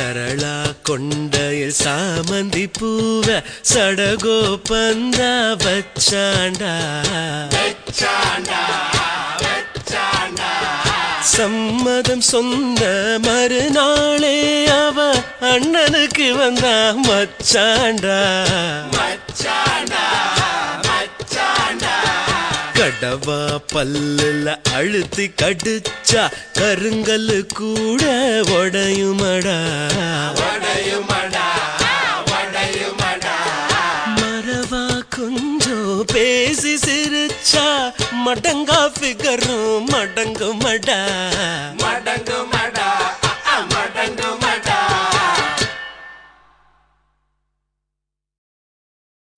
சரளா கொண்டையில் சாமந்தி பூவ சடகோ பந்தா வச்சாண்டா சம்மதம் சொன்ன மறுநாளே அவ அண்ணனுக்கு வந்தா மச்சாண்டா கடவா பல்லுல அழுத்தி கடிச்சா கருங்கல்லு கூட உடையுமடா மறவா கொஞ்சம் பேசி சிரிச்சா மடங்கா ஃபிகரும் மடங்குமடா மடங்கு மடா